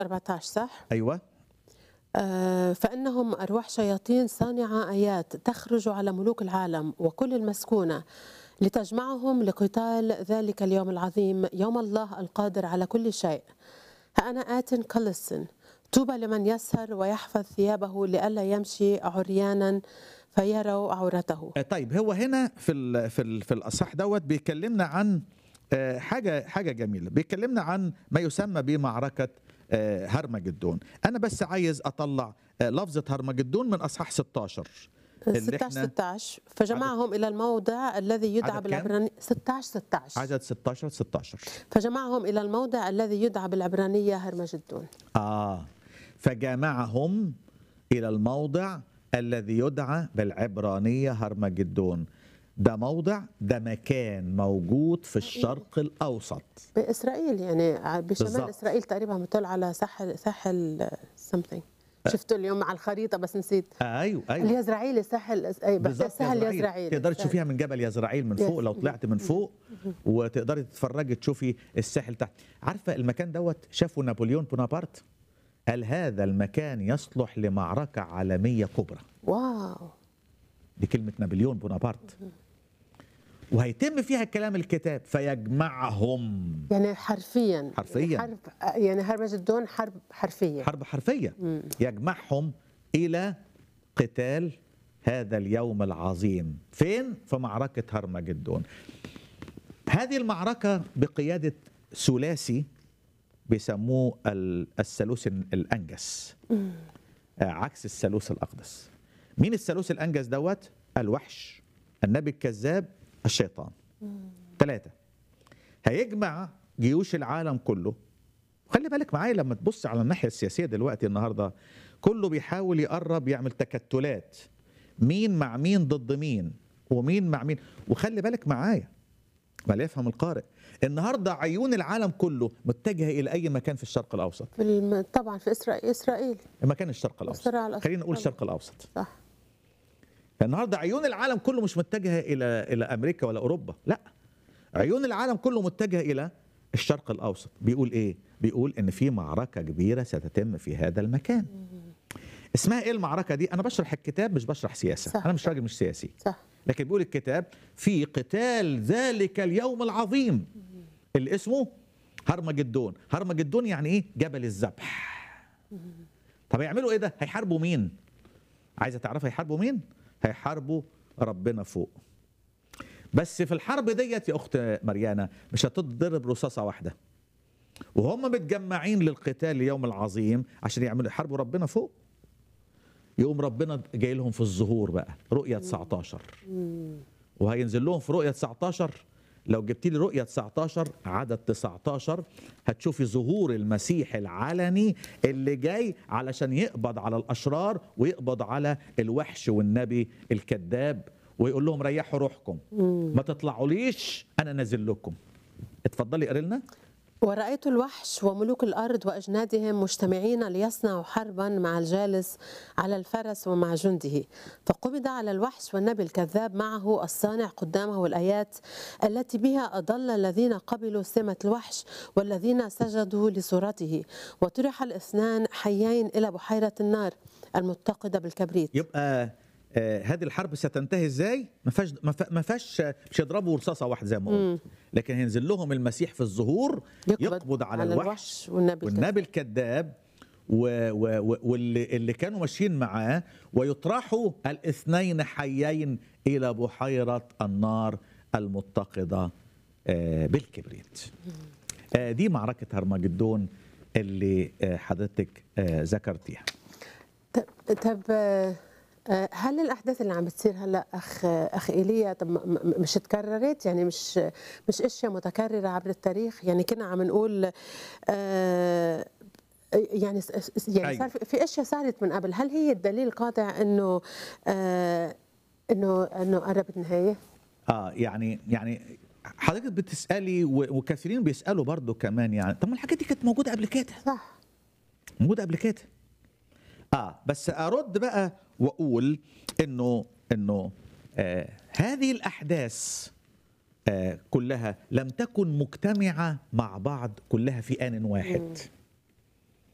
14 صح؟ ايوه آه، فإنهم أرواح شياطين صانعة آيات تخرج على ملوك العالم وكل المسكونة لتجمعهم لقتال ذلك اليوم العظيم يوم الله القادر على كل شيء ها أنا آت كلسن طوبى لمن يسهر ويحفظ ثيابه لئلا يمشي عريانا فيروا عورته آه، طيب هو هنا في ال في ال في الاصح دوت بيكلمنا عن آه، حاجه حاجه جميله بيكلمنا عن ما يسمى بمعركه آه، هرمجدون انا بس عايز اطلع آه، لفظه هرمجدون من اصحاح 16 اللي 16 احنا 16 فجمعهم إلى الموضع الذي يدعى عدد كام؟ بالعبرانية 16 16 عدد 16 16 فجمعهم إلى الموضع الذي يدعى بالعبرانية هرمجدون اه فجمعهم الى الموضع الذي يدعى بالعبرانيه هرمجدون ده موضع ده مكان موجود في الشرق الاوسط بإسرائيل يعني ع- بشمال بالضبط. إسرائيل تقريبا بتطل على ساحل ساحل something شفته اليوم على الخريطة بس نسيت ايوه ايوه اليزرعيلي ساحل أي بس بالظبط سهل يزرعيل. يزرعيل تقدري تشوفيها من جبل يزرعيل من فوق Yes. لو طلعت من فوق وتقدري تتفرجي تشوفي الساحل تحت عارفه المكان دوت شافه نابليون بونابرت قال هذا المكان يصلح لمعركه عالميه كبرى واو دي كلمه نابليون بونابرت وهيتم فيها كلام الكتاب فيجمعهم يعني حرفيا حرفياً. حرب يعني هرمجدون حرب حرفية حرب حرفيه يجمعهم الى قتال هذا اليوم العظيم فين في معركه هرمجدون هذه المعركه بقياده ثلاثي بيسموه ال- الثالوث الانجس آه، عكس الثالوث الاقدس مين الثالوث الانجس دوت الوحش النبي الكذاب الشيطان ثلاثه هيجمع جيوش العالم كله خلي بالك معايا لما تبص على الناحيه السياسيه دلوقتي النهارده كله بيحاول يقرب يعمل تكتلات مين مع مين ضد مين ومين مع مين وخلي بالك معايا ما لا يفهم القارئ النهارده عيون العالم كله متجهه الى اي مكان في الشرق الاوسط في الم... طبعا في إسرائيل إسرائيل مكان الشرق الاوسط الصراع الأوسط خلينا نقول طبعاً. الشرق الاوسط صح النهارده عيون العالم كله مش متجهه الى الى امريكا ولا اوروبا لا عيون العالم كله متجهه الى الشرق الاوسط بيقول ايه بيقول ان في معركه كبيره ستتم في هذا المكان اسمها ايه المعركه دي انا بشرح الكتاب مش بشرح سياسه صح. انا مش راجل مش سياسي صح لكن بيقول الكتاب في قتال ذلك اليوم العظيم اللي اسمه هرمجدون هرمجدون يعني ايه جبل الذبح طب هيعملوا ايه ده هيحاربوا مين عايزه تعرف هيحاربوا مين هيحاربوا ربنا فوق بس في الحرب ديت يا اخت مريانا مش هتضرب رصاصه واحده وهم متجمعين للقتال اليوم العظيم عشان يعملوا يحاربوا ربنا فوق يقوم ربنا جاي لهم في الظهور بقى رؤية 19 وهينزل لهم في رؤية 19 لو جبت لي رؤية 19 عدد 19 هتشوفي ظهور المسيح العلني اللي جاي علشان يقبض على الأشرار ويقبض على الوحش والنبي الكذاب ويقول لهم ريحوا روحكم ما تطلعوليش أنا نازل لكم اتفضلي قري لنا ورأيت الوحش وملوك الأرض وأجنادهم مجتمعين ليصنعوا حربا مع الجالس على الفرس ومع جنده فقبض على الوحش والنبي الكذاب معه الصانع قدامه الآيات التي بها أضل الذين قبلوا سمة الوحش والذين سجدوا لصورته وطرح الاثنان حيين إلى بحيرة النار المتقدة بالكبريت يبقى آه هذه الحرب ستنتهي ازاي؟ ما فيهاش ما فيها- ما فيهاش مش يضربوا رصاصه واحده زي ما قلت لكن هينزل لهم المسيح في الظهور يقبض, على, الوحش والنبي الكذاب. والنبي الكذاب و و و واللي اللي كانوا ماشيين معاه ويطرحوا الاثنين حيين الى بحيره النار المتقده آه بالكبريت. آه دي معركه هرمجدون اللي آه حضرتك آه ذكرتيها. طب طب آه، آه، هل الاحداث اللي عم بتصير هلا اخ اخ ايليا طب م- م- مش اتكررت يعني مش مش اشياء متكرره عبر التاريخ يعني كنا عم نقول آه، يعني س- س- يعني أيوة. صار في- في اشياء صارت من قبل هل هي الدليل القاطع انه آه، انه انه قربت نهايه اه يعني يعني حضرتك بتسالي و- وكثيرين بيسالوا برضو كمان يعني طب ما الحاجات دي كانت موجوده قبل كده صح موجوده قبل كده اه بس ارد بقى واقول انه انه آه هذه الاحداث آه كلها لم تكن مجتمعه مع بعض كلها في ان واحد